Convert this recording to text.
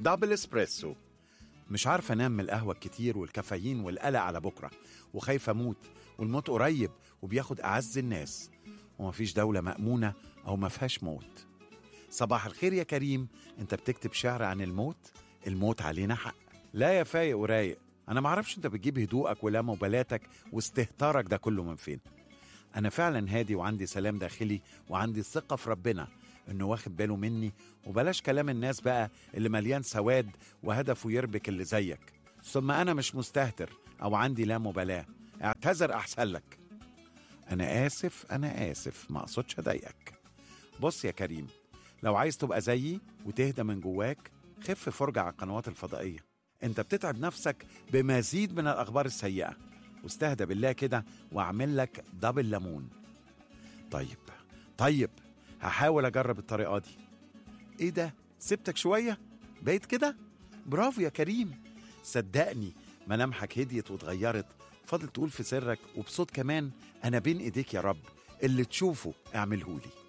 دبل اسبريسو مش عارفة أنام من القهوة الكتير والكافيين والقلق على بكرة وخايفة أموت والموت قريب وبياخد أعز الناس ومفيش دولة مأمونة أو ما فيهاش موت صباح الخير يا كريم أنت بتكتب شعر عن الموت الموت علينا حق لا يا فايق ورايق أنا معرفش أنت بتجيب هدوءك ولا مبالاتك واستهتارك ده كله من فين أنا فعلا هادي وعندي سلام داخلي وعندي ثقة في ربنا إنه واخد باله مني وبلاش كلام الناس بقى اللي مليان سواد وهدفه يربك اللي زيك ثم أنا مش مستهتر أو عندي لا مبالاة اعتذر أحسن لك أنا آسف أنا آسف ما أقصدش أضايقك بص يا كريم لو عايز تبقى زيي وتهدى من جواك خف فرجة على القنوات الفضائية انت بتتعب نفسك بمزيد من الأخبار السيئة واستهدى بالله كده واعمل لك دبل ليمون طيب طيب هحاول أجرب الطريقة دي ايه ده سبتك شوية بقيت كده برافو يا كريم صدقني ملامحك هديت واتغيرت فاضل تقول في سرك وبصوت كمان أنا بين إيديك يا رب اللي تشوفه اعملهولي